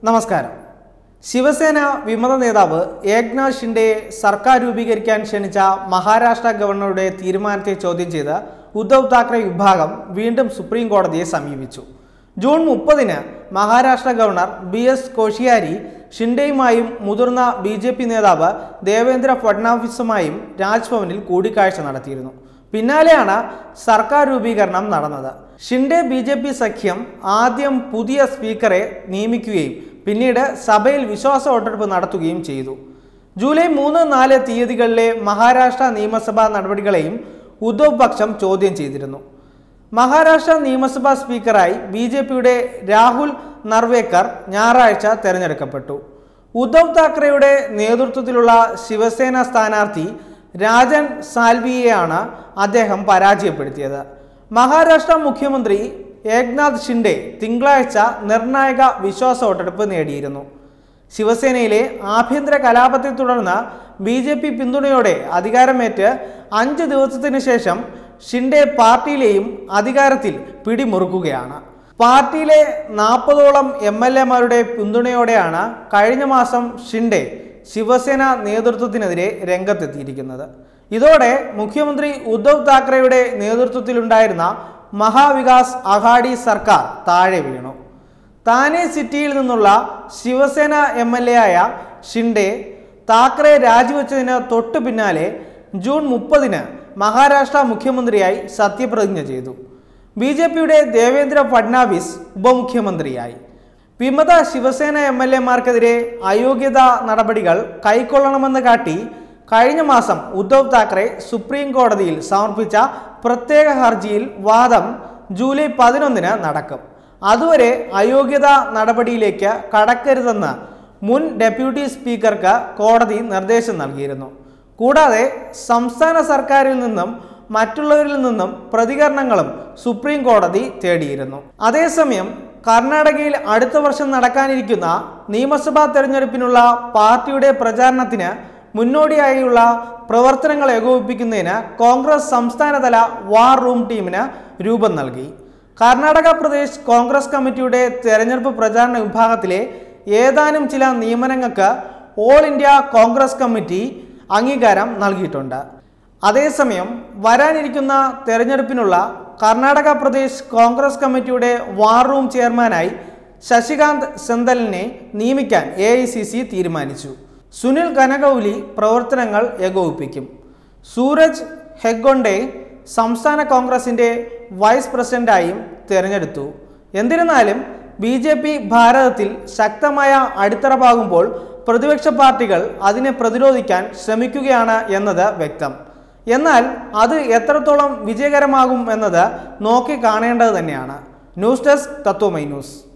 നമസ്കാരം ശിവസേന വിമത നേതാവ് ഏക്നാഥ് ഷിൻഡെയെ സർക്കാർ രൂപീകരിക്കാൻ ക്ഷണിച്ച മഹാരാഷ്ട്ര ഗവർണറുടെ തീരുമാനത്തെ ചോദ്യം ചെയ്ത് ഉദ്ധവ് താക്കറെ വിഭാഗം വീണ്ടും സുപ്രീം കോടതിയെ സമീപിച്ചു ജൂൺ മുപ്പതിന് Maharashtra governor B S Koshyari ഷിൻഡെയുമായും മുതിർന്ന ബി ജെ പി നേതാവ് ദേവേന്ദ്ര ഫഡ്നാവിസുമായും രാജ്ഭവനിൽ കൂടിക്കാഴ്ച നടത്തിയിരുന്നു പിന്നാലെയാണ് സർക്കാർ രൂപീകരണം നടന്നത് ഷിൻഡെ ബി ജെ പി സഖ്യം ആദ്യം പുതിയ സ്പീക്കറെ നിയമിക്കുകയും പിന്നീട് സഭയിൽ വിശ്വാസ വോട്ടെടുപ്പ് നടത്തുകയും ചെയ്തു ജൂലൈ മൂന്ന് നാല് തീയതികളിലെ മഹാരാഷ്ട്ര നിയമസഭാ നടപടികളെയും ഉദ്ധവ് പക്ഷം ചോദ്യം ചെയ്തിരുന്നു മഹാരാഷ്ട്ര നിയമസഭാ സ്പീക്കറായി ബി ജെ പിയുടെ രാഹുൽ നർവേക്കർ ഞായറാഴ്ച തെരഞ്ഞെടുക്കപ്പെട്ടു ഉദ്ധവ് താക്കറെയുടെ നേതൃത്വത്തിലുള്ള ശിവസേന സ്ഥാനാർത്ഥി രാജൻ സാൽവിയെയാണ് അദ്ദേഹം പരാജയപ്പെടുത്തിയത് മഹാരാഷ്ട്ര മുഖ്യമന്ത്രി ഏക്നാഥ് ഷിൻഡെ തിങ്കളാഴ്ച നിർണായക വിശ്വാസ വോട്ടെടുപ്പ് നേടിയിരുന്നു ശിവസേനയിലെ ആഭ്യന്തര കലാപത്തെ തുടർന്ന് ബി ജെ പി പിന്തുണയോടെ അധികാരമേറ്റ് അഞ്ച് ദിവസത്തിന് ശേഷം ഷിൻഡെ പാർട്ടിയിലെയും അധികാരത്തിൽ പിടിമുറുക്കുകയാണ് പാർട്ടിയിലെ നാൽപ്പതോളം എം എൽ എമാരുടെ പിന്തുണയോടെയാണ് കഴിഞ്ഞ മാസം ഷിൻഡെ ശിവസേന നേതൃത്വത്തിനെതിരെ രംഗത്തെത്തിയിരിക്കുന്നത് ഇതോടെ മുഖ്യമന്ത്രി ഉദ്ധവ് താക്കറെയുടെ നേതൃത്വത്തിലുണ്ടായിരുന്ന മഹാവികാസ് അഘാഡി സർക്കാർ താഴെ വീണു താനെ സിറ്റിയിൽ നിന്നുള്ള ശിവസേന എം എൽ എ ആയ ഷിൻഡെ താക്കറെ രാജിവെച്ചതിന് തൊട്ടു പിന്നാലെ ജൂൺ മുപ്പതിന് മഹാരാഷ്ട്ര മുഖ്യമന്ത്രിയായി സത്യപ്രതിജ്ഞ ചെയ്തു ബി ജെ പിയുടെ ദേവേന്ദ്ര ഫഡ്നാവിസ് ഉപമുഖ്യമന്ത്രിയായി വിമത ശിവസേന എം എൽ എമാർക്കെതിരെ അയോഗ്യത നടപടികൾ കൈക്കൊള്ളണമെന്ന് കാട്ടി കഴിഞ്ഞ മാസം ഉദ്ധവ് താക്കറെ സുപ്രീം കോടതിയിൽ സമർപ്പിച്ച പ്രത്യേക ഹർജിയിൽ വാദം ജൂലൈ പതിനൊന്നിന് നടക്കും അതുവരെ അയോഗ്യത നടപടിയിലേക്ക് കടക്കരുതെന്ന് മുൻ ഡെപ്യൂട്ടി സ്പീക്കർക്ക് കോടതി നിർദ്ദേശം നൽകിയിരുന്നു കൂടാതെ സംസ്ഥാന സർക്കാരിൽ നിന്നും മറ്റുള്ളവരിൽ നിന്നും പ്രതികരണങ്ങളും സുപ്രീം കോടതി തേടിയിരുന്നു അതേസമയം കർണാടകയിൽ അടുത്ത വർഷം നടക്കാനിരിക്കുന്ന നിയമസഭാ തെരഞ്ഞെടുപ്പിനുള്ള പാർട്ടിയുടെ പ്രചാരണത്തിന് മുന്നോടിയായുള്ള പ്രവർത്തനങ്ങൾ ഏകോപിപ്പിക്കുന്നതിന് കോൺഗ്രസ് സംസ്ഥാനതല വാർ റൂം ടീമിന് രൂപം നൽകി കർണാടക പ്രദേശ് കോൺഗ്രസ് കമ്മിറ്റിയുടെ തെരഞ്ഞെടുപ്പ് പ്രചാരണ വിഭാഗത്തിലെ ഏതാനും ചില നിയമനങ്ങൾക്ക് ഓൾ ഇന്ത്യ കോൺഗ്രസ് കമ്മിറ്റി അംഗീകാരം നൽകിയിട്ടുണ്ട് അതേസമയം വരാനിരിക്കുന്ന തെരഞ്ഞെടുപ്പിനുള്ള കർണാടക പ്രദേശ് കോൺഗ്രസ് കമ്മിറ്റിയുടെ വാർ റൂം ചെയർമാനായി ശശികാന്ത് സെന്തലിനെ നിയമിക്കാൻ എ തീരുമാനിച്ചു സുനിൽ കനകൗലി പ്രവർത്തനങ്ങൾ ഏകോപിപ്പിക്കും സൂരജ് ഹെഗ്ഗൊണ്ടെ സംസ്ഥാന കോൺഗ്രസിൻ്റെ വൈസ് പ്രസിഡന്റായും തിരഞ്ഞെടുത്തു എന്നിരുന്നാലും ബി ജെ പി ഭാരതത്തിൽ ശക്തമായ അടിത്തറ പാകുമ്പോൾ പ്രതിപക്ഷ പാർട്ടികൾ അതിനെ പ്രതിരോധിക്കാൻ ശ്രമിക്കുകയാണ് എന്നത് വ്യക്തം എന്നാൽ അത് എത്രത്തോളം വിജയകരമാകും എന്നത് നോക്കി കാണേണ്ടത് തന്നെയാണ് ന്യൂസ് ഡെസ്ക് തത്വമൈ ന്യൂസ്